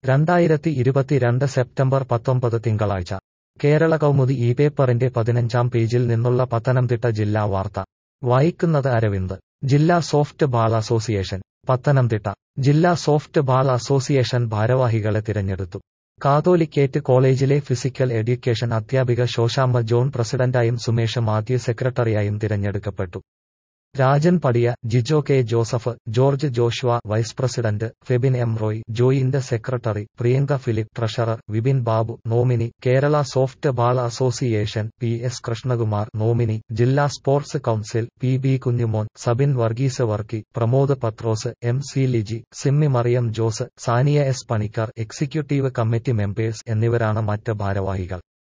രണ്ടായിരത്തി ഇരുപത്തിരണ്ട് സെപ്റ്റംബർ പത്തൊമ്പത് തിങ്കളാഴ്ച കേരള കൗമുദി ഈ പേപ്പറിന്റെ പതിനഞ്ചാം പേജിൽ നിന്നുള്ള പത്തനംതിട്ട ജില്ലാ വാർത്ത വായിക്കുന്നത് അരവിന്ദ് ജില്ലാ സോഫ്റ്റ് ബാൾ അസോസിയേഷൻ പത്തനംതിട്ട ജില്ലാ സോഫ്റ്റ് ബാൾ അസോസിയേഷൻ ഭാരവാഹികളെ തിരഞ്ഞെടുത്തു കാതോലിക്കേറ്റ് കോളേജിലെ ഫിസിക്കൽ എഡ്യൂക്കേഷൻ അധ്യാപിക ശോശാമ്മ ജോൺ പ്രസിഡന്റായും സുമേഷ് മാത്യു സെക്രട്ടറിയായും തിരഞ്ഞെടുക്കപ്പെട്ടു Rajan Padiya Jijo K Joseph George Joshua vice president Febin M Roy joint secretary Priyanka Philip treasurer Vipin Babu nominee Kerala softball association P S Krishnakumar nominee ജില്ലാ sports council P B Kunjumon Sabin Varghese Varkey Pramod Pathrose M C Liji Simmy Mariam Jose Sania S Panicker executive committee members എന്നിവരാണ് മറ്റ് ഭാരവാഹികൾ